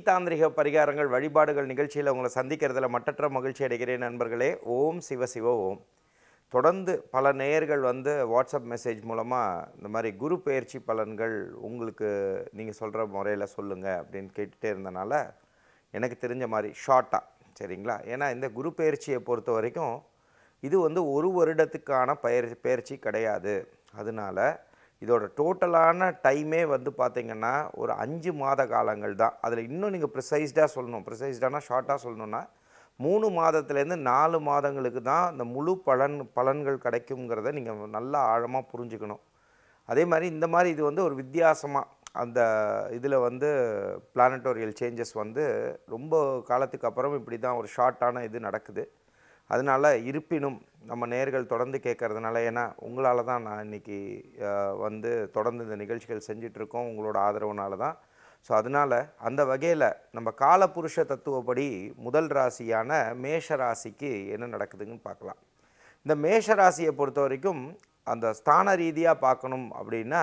தாந்திரிக பரிகாரங்கள் வழிபாடுகள் நிகழ்ச்சியில் உங்களை சந்திக்கிறதுல மட்டற்ற மகிழ்ச்சி அடைகிறேன் நண்பர்களே ஓம் சிவ சிவ ஓம் தொடர்ந்து பல நேயர்கள் வந்து வாட்ஸ்அப் மெசேஜ் மூலமாக இந்த மாதிரி குரு பெயர்ச்சி பலன்கள் உங்களுக்கு நீங்கள் சொல்கிற முறையில் சொல்லுங்கள் அப்படின்னு கேட்டுகிட்டே இருந்தனால எனக்கு தெரிஞ்ச மாதிரி ஷார்ட்டாக சரிங்களா ஏன்னா இந்த குரு பெயர்ச்சியை பொறுத்த வரைக்கும் இது வந்து ஒரு வருடத்துக்கான பயிர் பயிற்சி கிடையாது அதனால இதோட டோட்டலான டைமே வந்து பார்த்திங்கன்னா ஒரு அஞ்சு மாத காலங்கள் தான் அதில் இன்னும் நீங்கள் ப்ரிசைஸ்டாக சொல்லணும் ப்ரிசைஸ்டானா ஷார்ட்டாக சொல்லணும்னா மூணு மாதத்துலேருந்து நாலு மாதங்களுக்கு தான் இந்த முழு பலன் பலன்கள் கிடைக்குங்கிறத நீங்கள் நல்லா ஆழமாக புரிஞ்சுக்கணும் அதே மாதிரி இந்த மாதிரி இது வந்து ஒரு வித்தியாசமாக அந்த இதில் வந்து பிளானட்டோரியல் சேஞ்சஸ் வந்து ரொம்ப காலத்துக்கு அப்புறம் இப்படி தான் ஒரு ஷார்ட்டான இது நடக்குது அதனால் இருப்பினும் நம்ம நேர்கள் தொடர்ந்து கேட்கறதுனால ஏன்னா உங்களால் தான் நான் இன்றைக்கி வந்து தொடர்ந்து இந்த நிகழ்ச்சிகள் செஞ்சிட்ருக்கோம் உங்களோட ஆதரவுனால தான் ஸோ அதனால் அந்த வகையில் நம்ம காலபுருஷ தத்துவப்படி முதல் ராசியான மேஷ ராசிக்கு என்ன நடக்குதுன்னு பார்க்கலாம் இந்த மேஷ ராசியை பொறுத்த வரைக்கும் அந்த ஸ்தான ரீதியாக பார்க்கணும் அப்படின்னா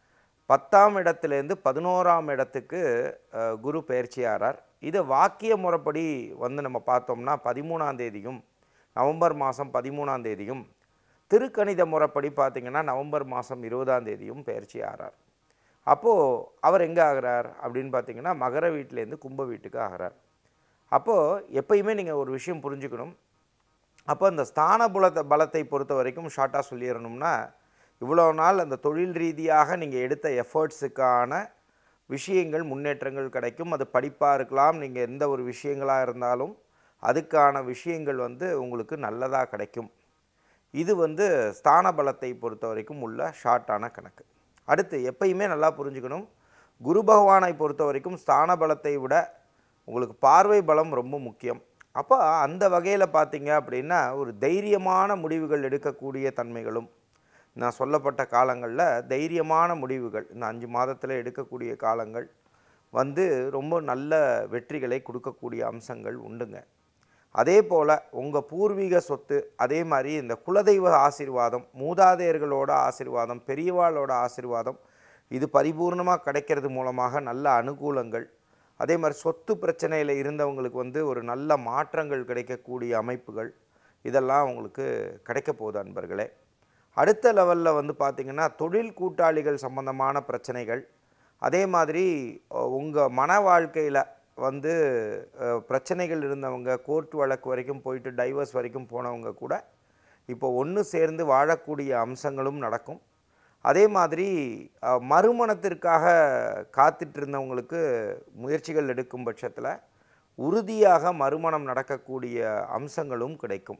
பத்தாம் இடத்துலேருந்து பதினோராம் இடத்துக்கு அஹ், குரு பயிற்சி ஆறார் இது வாக்கிய முறைப்படி வந்து நம்ம பார்த்தோம்னா பதிமூணாம் தேதியும் நவம்பர் மாதம் பதிமூணாம் தேதியும் திருக்கணித முறைப்படி பார்த்திங்கன்னா நவம்பர் மாதம் இருபதாம் தேதியும் பயிற்சி ஆறார் அப்போது அவர் எங்கே ஆகிறார் அப்படின்னு பார்த்தீங்கன்னா மகர வீட்டிலேருந்து கும்ப வீட்டுக்கு ஆகிறார் அப்போது எப்பயுமே நீங்கள் ஒரு விஷயம் புரிஞ்சுக்கணும் அப்போ இந்த ஸ்தான புலத்தை பலத்தை பொறுத்த வரைக்கும் ஷார்ட்டாக சொல்லிடணும்னா இவ்வளோ நாள் அந்த தொழில் ரீதியாக நீங்கள் எடுத்த எஃபர்ட்ஸுக்கான விஷயங்கள் முன்னேற்றங்கள் கிடைக்கும் அது படிப்பாக இருக்கலாம் நீங்கள் எந்த ஒரு விஷயங்களாக இருந்தாலும் அதுக்கான விஷயங்கள் வந்து உங்களுக்கு நல்லதாக கிடைக்கும் இது வந்து ஸ்தான பலத்தை பொறுத்த வரைக்கும் உள்ள ஷார்ட்டான கணக்கு அடுத்து எப்பயுமே நல்லா புரிஞ்சுக்கணும் குரு பகவானை பொறுத்த வரைக்கும் ஸ்தான பலத்தை விட உங்களுக்கு பார்வை பலம் ரொம்ப முக்கியம் அப்போ அந்த வகையில் பார்த்தீங்க அப்படின்னா ஒரு தைரியமான முடிவுகள் எடுக்கக்கூடிய தன்மைகளும் நான் சொல்லப்பட்ட காலங்களில் தைரியமான முடிவுகள் இந்த அஞ்சு மாதத்தில் எடுக்கக்கூடிய காலங்கள் வந்து ரொம்ப நல்ல வெற்றிகளை கொடுக்கக்கூடிய அம்சங்கள் உண்டுங்க அதே போல் உங்கள் பூர்வீக சொத்து அதே மாதிரி இந்த குலதெய்வ ஆசீர்வாதம் மூதாதையர்களோட ஆசீர்வாதம் பெரியவாளோட ஆசீர்வாதம் இது பரிபூர்ணமாக கிடைக்கிறது மூலமாக நல்ல அனுகூலங்கள் அதே மாதிரி சொத்து பிரச்சனையில் இருந்தவங்களுக்கு வந்து ஒரு நல்ல மாற்றங்கள் கிடைக்கக்கூடிய அமைப்புகள் இதெல்லாம் உங்களுக்கு கிடைக்க போகுது அன்பர்களே அடுத்த லெவலில் வந்து பார்த்திங்கன்னா தொழில் கூட்டாளிகள் சம்பந்தமான பிரச்சனைகள் அதே மாதிரி உங்கள் மன வாழ்க்கையில் வந்து அஹ், பிரச்சனைகள் இருந்தவங்க கோர்ட் வழக்கு வரைக்கும் போயிட்டு டைவர்ஸ் வரைக்கும் போனவங்க கூட இப்போ ஒன்று சேர்ந்து வாழக்கூடிய அம்சங்களும் நடக்கும் அதே மாதிரி அஹ், மறுமணத்திற்காக காத்துட்டு இருந்தவங்களுக்கு முயற்சிகள் எடுக்கும் பட்சத்தில் உறுதியாக மறுமணம் நடக்கக்கூடிய அம்சங்களும் கிடைக்கும்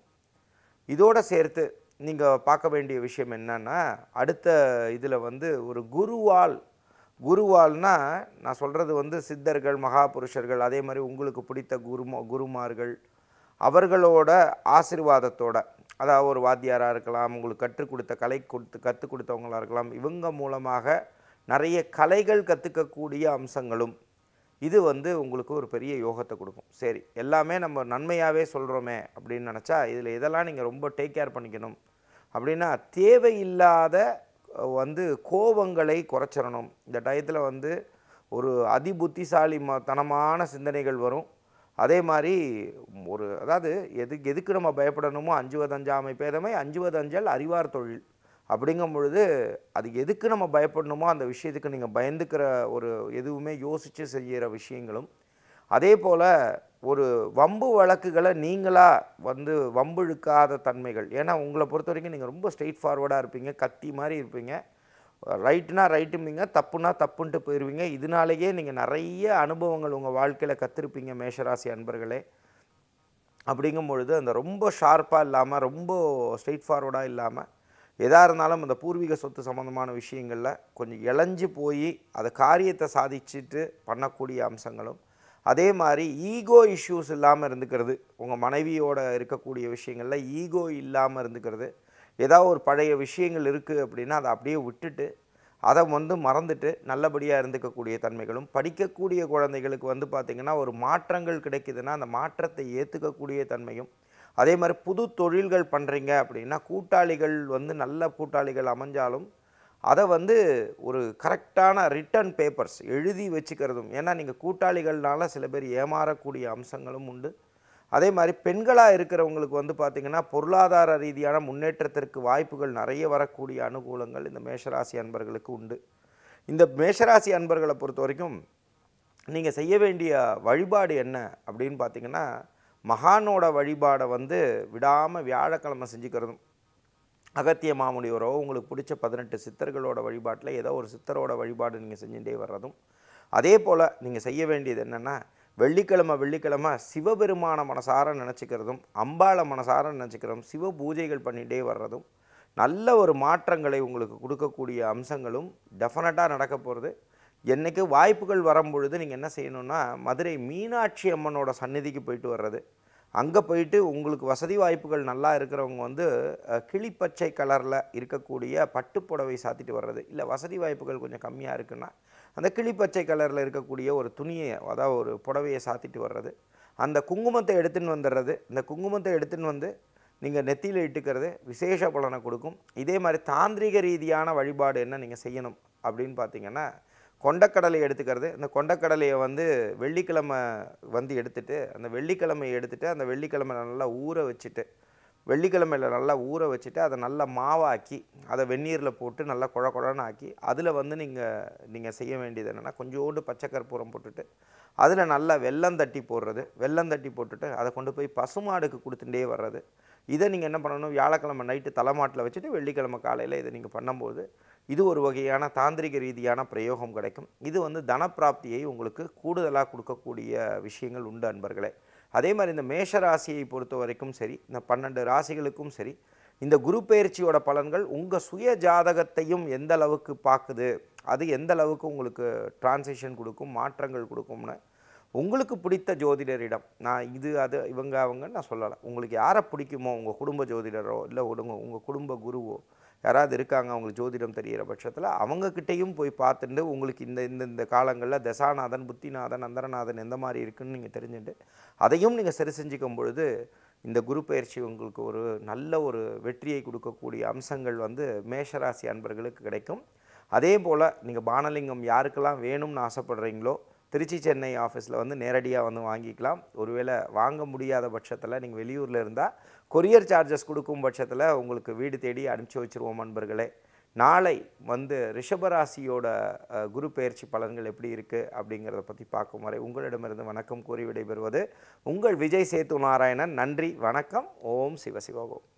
இதோட சேர்த்து நீங்கள் பார்க்க வேண்டிய விஷயம் என்னன்னா அடுத்த இதில் வந்து ஒரு குருவால் குருவால்னா நான் சொல்கிறது வந்து சித்தர்கள் மகாபுருஷர்கள் அதே மாதிரி உங்களுக்கு பிடித்த குருமா குருமார்கள் அவர்களோட ஆசீர்வாதத்தோட அதாவது ஒரு வாத்தியாராக இருக்கலாம் உங்களுக்கு கற்றுக் கொடுத்த கலை கொடுத்து கற்றுக் கொடுத்தவங்களாக இருக்கலாம் இவங்க மூலமாக நிறைய கலைகள் கற்றுக்கக்கூடிய அம்சங்களும் இது வந்து உங்களுக்கு ஒரு பெரிய யோகத்தை கொடுக்கும் சரி எல்லாமே நம்ம நன்மையாகவே சொல்கிறோமே அப்படின்னு நினச்சா இதில் இதெல்லாம் நீங்கள் ரொம்ப டேக் கேர் பண்ணிக்கணும் அப்படின்னா தேவையில்லாத அஹ், வந்து கோபங்களை குறைச்சிடணும் இந்த டயத்தில் வந்து ஒரு அதிபுத்திசாலி ம தனமான சிந்தனைகள் வரும் அதே மாதிரி ஒரு அதாவது எதுக்கு எதுக்கு நம்ம பயப்படணுமோ அஞ்சுவது அஞ்சாமை பேதமை அஞ்சுவது அஞ்சல் அறிவார் தொழில் அப்படிங்கும் பொழுது அது எதுக்கு நம்ம பயப்படணுமோ அந்த விஷயத்துக்கு நீங்கள் பயந்துக்கிற ஒரு எதுவுமே யோசித்து செய்கிற விஷயங்களும் அதே போல் ஒரு வம்பு வழக்குகளை நீங்களாக வந்து வம்பு இழுக்காத தன்மைகள் ஏன்னா உங்களை பொறுத்த வரைக்கும் நீங்கள் ரொம்ப ஸ்ட்ரெயிட் ஃபார்வர்டாக இருப்பீங்க கத்தி மாதிரி இருப்பீங்க ரைட்டுனா ரைட்டும்பீங்க தப்புனா தப்புன்ட்டு போயிடுவீங்க இதனாலேயே நீங்கள் நிறைய அனுபவங்கள் உங்கள் வாழ்க்கையில் கற்றுருப்பீங்க மேஷராசி அன்பர்களே அப்படிங்கும் பொழுது அந்த ரொம்ப ஷார்ப்பாக இல்லாமல் ரொம்ப ஸ்ட்ரெயிட் ஃபார்வர்டாக இல்லாமல் எதாக இருந்தாலும் அந்த பூர்வீக சொத்து சம்மந்தமான விஷயங்களில் கொஞ்சம் இளைஞ்சு போய் அதை காரியத்தை சாதிச்சுட்டு பண்ணக்கூடிய அம்சங்களும் அதே மாதிரி ஈகோ இஷ்யூஸ் இல்லாமல் இருந்துக்கிறது உங்கள் மனைவியோட இருக்கக்கூடிய விஷயங்களில் ஈகோ இல்லாமல் இருந்துக்கிறது ஏதாவது ஒரு பழைய விஷயங்கள் இருக்குது அப்படின்னா அதை அப்படியே விட்டுட்டு அதை வந்து மறந்துட்டு நல்லபடியாக இருந்துக்கக்கூடிய தன்மைகளும் படிக்கக்கூடிய குழந்தைகளுக்கு வந்து பார்த்திங்கன்னா ஒரு மாற்றங்கள் கிடைக்குதுன்னா அந்த மாற்றத்தை ஏற்றுக்கக்கூடிய தன்மையும் அதே மாதிரி புது தொழில்கள் பண்ணுறீங்க அப்படின்னா கூட்டாளிகள் வந்து நல்ல கூட்டாளிகள் அமைஞ்சாலும் அதை வந்து ஒரு கரெக்டான ரிட்டன் பேப்பர்ஸ் எழுதி வச்சுக்கிறதும் ஏன்னா நீங்கள் கூட்டாளிகள்னால சில பேர் ஏமாறக்கூடிய அம்சங்களும் உண்டு அதே மாதிரி பெண்களாக இருக்கிறவங்களுக்கு வந்து பார்த்திங்கன்னா பொருளாதார ரீதியான முன்னேற்றத்திற்கு வாய்ப்புகள் நிறைய வரக்கூடிய அனுகூலங்கள் இந்த மேஷராசி அன்பர்களுக்கு உண்டு இந்த மேஷராசி அன்பர்களை பொறுத்த வரைக்கும் நீங்கள் செய்ய வேண்டிய வழிபாடு என்ன அப்படின்னு பார்த்தீங்கன்னா மகானோட வழிபாடை வந்து விடாமல் வியாழக்கிழமை செஞ்சுக்கிறதும் அகத்திய மாமுனிவரோ உங்களுக்கு பிடிச்ச பதினெட்டு சித்தர்களோட வழிபாட்டில் ஏதோ ஒரு சித்தரோட வழிபாடு நீங்கள் செஞ்சுட்டே வர்றதும் அதே போல் நீங்கள் செய்ய வேண்டியது என்னென்னா வெள்ளிக்கிழமை வெள்ளிக்கிழமை சிவபெருமான மனசார நினச்சிக்கிறதும் அம்பாளை மனசார நினச்சிக்கிறதும் சிவ பூஜைகள் பண்ணிகிட்டே வர்றதும் நல்ல ஒரு மாற்றங்களை உங்களுக்கு கொடுக்கக்கூடிய அம்சங்களும் டெஃபினட்டாக நடக்க போகிறது என்னைக்கு வாய்ப்புகள் வரும்பொழுது நீங்கள் என்ன செய்யணும்னா மதுரை மீனாட்சி அம்மனோட சந்நிதிக்கு போயிட்டு வர்றது அங்கே போயிட்டு உங்களுக்கு வசதி வாய்ப்புகள் நல்லா இருக்கிறவங்க வந்து அஹ், கிளிப்பச்சை கலரில் இருக்கக்கூடிய பட்டு புடவை சாத்திட்டு வர்றது இல்லை வசதி வாய்ப்புகள் கொஞ்சம் கம்மியாக இருக்குன்னா அந்த கிளிப்பச்சை கலரில் இருக்கக்கூடிய ஒரு துணியை அதாவது ஒரு புடவையை சாத்திட்டு வர்றது அந்த குங்குமத்தை எடுத்துன்னு வந்துடுறது இந்த குங்குமத்தை எடுத்துன்னு வந்து நீங்கள் நெத்தியில் இட்டுக்கிறது விசேஷ பலனை கொடுக்கும் இதே மாதிரி தாந்திரிக ரீதியான வழிபாடு என்ன நீங்கள் செய்யணும் அப்படின்னு பார்த்தீங்கன்னா கொண்டக்கடலை எடுத்துக்கிறது இந்த கொண்டக்கடலையை வந்து வெள்ளிக்கிழமை வந்து எடுத்துட்டு அந்த வெள்ளிக்கிழமை எடுத்துட்டு அந்த வெள்ளிக்கிழமை நல்லா ஊற வச்சுட்டு வெள்ளிக்கிழமையில் நல்லா ஊற வச்சுட்டு அதை நல்லா மாவாக்கி அதை வெந்நீரில் போட்டு நல்லா குழ குழன்னு ஆக்கி அதில் வந்து நீங்கள் நீங்கள் செய்ய வேண்டியது என்னென்னா கொஞ்சோண்டு பச்சை கற்பூரம் போட்டுட்டு அதில் நல்லா வெல்லம் தட்டி போடுறது வெல்லம் தட்டி போட்டுட்டு அதை கொண்டு போய் பசுமாடுக்கு கொடுத்துட்டே வர்றது இதை நீங்கள் என்ன பண்ணணும் வியாழக்கிழமை நைட்டு தலைமாட்டில் வச்சுட்டு வெள்ளிக்கிழமை காலையில் இதை நீங்கள் பண்ணும்போது இது ஒரு வகையான தாந்திரிக ரீதியான பிரயோகம் கிடைக்கும் இது வந்து தனப்பிராப்தியை உங்களுக்கு கூடுதலாக கொடுக்கக்கூடிய விஷயங்கள் உண்டு அன்பர்களே அதே மாதிரி இந்த மேஷ ராசியை பொறுத்த வரைக்கும் சரி இந்த பன்னெண்டு ராசிகளுக்கும் சரி இந்த குரு பெயர்ச்சியோட பலன்கள் உங்கள் சுய ஜாதகத்தையும் எந்த அளவுக்கு பார்க்குது அது எந்த அளவுக்கு உங்களுக்கு டிரான்சிஷன் கொடுக்கும் மாற்றங்கள் கொடுக்கும்னு உங்களுக்கு பிடித்த ஜோதிடரிடம் நான் இது அது இவங்க அவங்கன்னு நான் சொல்லலை உங்களுக்கு யாரை பிடிக்குமோ உங்கள் குடும்ப ஜோதிடரோ இல்லை உங்க உங்கள் குடும்ப குருவோ யாராவது இருக்காங்க அவங்களுக்கு ஜோதிடம் தெரிகிற பட்சத்தில் அவங்கக்கிட்டேயும் போய் பார்த்துட்டு உங்களுக்கு இந்த இந்த இந்த காலங்களில் தசாநாதன் புத்திநாதன் அந்தரநாதன் எந்த மாதிரி இருக்குன்னு நீங்கள் தெரிஞ்சுட்டு அதையும் நீங்கள் சரி செஞ்சுக்கும் பொழுது இந்த குரு பயிற்சி உங்களுக்கு ஒரு நல்ல ஒரு வெற்றியை கொடுக்கக்கூடிய அம்சங்கள் வந்து மேஷராசி அன்பர்களுக்கு கிடைக்கும் அதே போல் நீங்கள் பானலிங்கம் யாருக்கெல்லாம் வேணும்னு ஆசைப்படுறீங்களோ திருச்சி சென்னை ஆஃபீஸில் வந்து நேரடியாக வந்து வாங்கிக்கலாம் ஒருவேளை வாங்க முடியாத பட்சத்தில் நீங்கள் வெளியூரில் இருந்தால் கொரியர் சார்ஜஸ் கொடுக்கும் பட்சத்தில் உங்களுக்கு வீடு தேடி அனுப்பிச்சி வச்சுருவோம் நண்பர்களே நாளை வந்து ரிஷபராசியோட அஹ், குரு பெயர்ச்சி பலன்கள் எப்படி இருக்குது அப்படிங்கிறத பற்றி பார்க்கும் வரை உங்களிடமிருந்து வணக்கம் கூறி விடைபெறுவது உங்கள் விஜய் சேத்து நாராயணன் நன்றி வணக்கம் ஓம் சிவசிவோம்